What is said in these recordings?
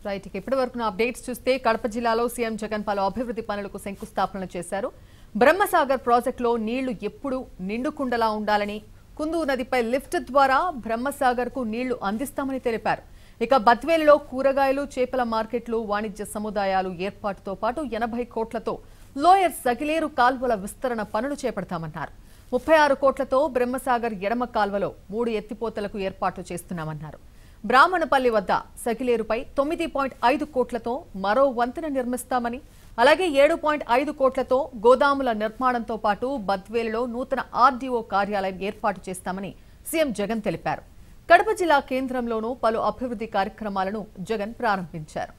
right ఇక ఇప్పటి వరకు అప్డేట్స్ చూస్తే కడప జిల్లాలో సీఎం జగన్ పలు అభివృద్ధి పనులకు శంకుస్థాపన చేశారు బ్రహ్మసాగర్ ప్రాజెక్టులో నీళ్లు ఎప్పుడు నిండుకుండలా ఉండాలని కుందు నదిపై లిఫ్ట్ ద్వారా బ్రహ్మసాగర్ కు నీళ్లు అందిస్తామని తెలిపారు ఇక బద్వేలులో కూరగాయలు చేపల మార్కెట్లు వాణిజ్య సముదాయాలు ఏర్పాటుతో పాటు ఎనభై కోట్లతో లోయర్ సగిలేరు కాల్వల విస్తరణ పనులు చేపడతామన్నారు ముప్పై ఆరు కోట్లతో బ్రహ్మసాగర్ ఎడమ కాల్వలో మూడు ఎత్తిపోతలకు ఏర్పాట్లు చేస్తున్నామన్నారు బ్రాహ్మణపల్లి వద్ద సకిలేరుపై తొమ్మిది పాయింట్ ఐదు కోట్లతో మరో వంతెన నిర్మిస్తామని అలాగే ఏడు పాయింట్ ఐదు కోట్లతో గోదాముల నిర్మాణంతో పాటు బద్వేలులో నూతన ఆర్డీఓ కార్యాలయం ఏర్పాటు చేస్తామని సీఎం జగన్ తెలిపారు కడప జిల్లా కేంద్రంలోనూ పలు అభివృద్ధి కార్యక్రమాలను జగన్ ప్రారంభించారు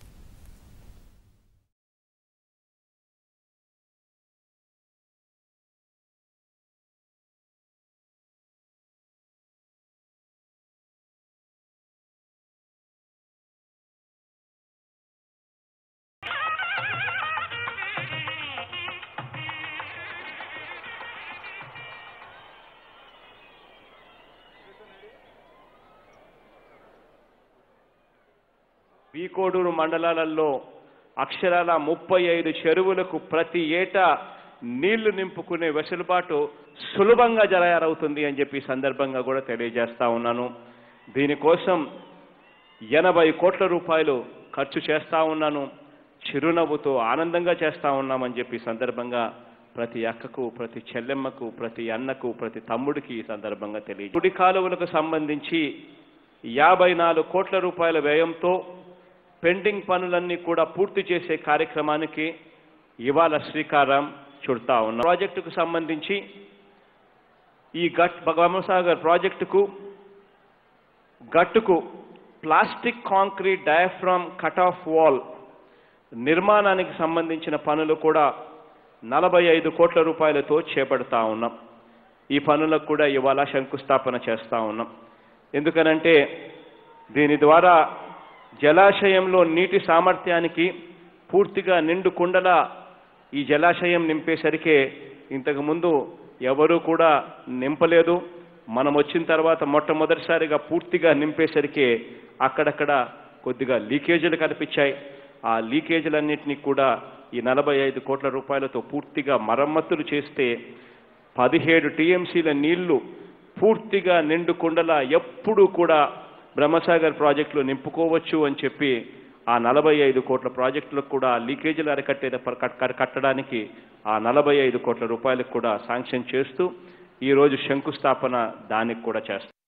వీకోడూరు మండలాలలో అక్షరాల ముప్పై ఐదు చెరువులకు ప్రతి ఏటా నీళ్లు నింపుకునే వెసులుబాటు సులభంగా జరగారవుతుంది అని చెప్పి ఈ సందర్భంగా కూడా తెలియజేస్తా ఉన్నాను దీనికోసం ఎనభై కోట్ల రూపాయలు ఖర్చు చేస్తా ఉన్నాను చిరునవ్వుతో ఆనందంగా చేస్తా ఉన్నామని చెప్పి ఈ సందర్భంగా ప్రతి అక్కకు ప్రతి చెల్లెమ్మకు ప్రతి అన్నకు ప్రతి తమ్ముడికి ఈ సందర్భంగా తెలియ కుడి కాలువలకు సంబంధించి యాభై నాలుగు కోట్ల రూపాయల వ్యయంతో పెండింగ్ పనులన్నీ కూడా పూర్తి చేసే కార్యక్రమానికి ఇవాళ శ్రీకారం చుడతా ఉన్నాం ప్రాజెక్టుకు సంబంధించి ఈ గట్ భగవమసాగర్ ప్రాజెక్టుకు గట్టుకు plastic concrete diaphragm cut off wall నిర్మాణానికి సంబంధించిన పనులు కూడా నలభై ఐదు కోట్ల రూపాయలతో చేపడతా ఉన్నాం ఈ పనులకు కూడా ఇవాళ శంకుస్థాపన చేస్తా ఉన్నాం ఎందుకనంటే దీని ద్వారా జలాశయంలో నీటి సామర్థ్యానికి పూర్తిగా నిండు కుండల ఈ జలాశయం నింపేసరికే ఇంతకు ముందు ఎవరూ కూడా నింపలేదు మనం వచ్చిన తర్వాత మొట్టమొదటిసారిగా పూర్తిగా నింపేసరికి అక్కడక్కడ కొద్దిగా లీకేజీలు కనిపించాయి ఆ లీకేజీలన్నింటినీ కూడా ఈ నలభై ఐదు కోట్ల రూపాయలతో పూర్తిగా మరమ్మతులు చేస్తే పదిహేడు టీఎంసీల నీళ్లు పూర్తిగా నిండు కుండలా ఎప్పుడూ కూడా బ్రహ్మసాగర్ ప్రాజెక్టులో నింపుకోవచ్చు అని చెప్పి ఆ నలభై ఐదు కోట్ల ప్రాజెక్టులకు కూడా లీకేజీలు అరికట్టే కట్టడానికి ఆ నలభై ఐదు కోట్ల రూపాయలకు కూడా శాంక్షన్ చేస్తూ ఈరోజు శంకుస్థాపన దానికి కూడా చేస్తాం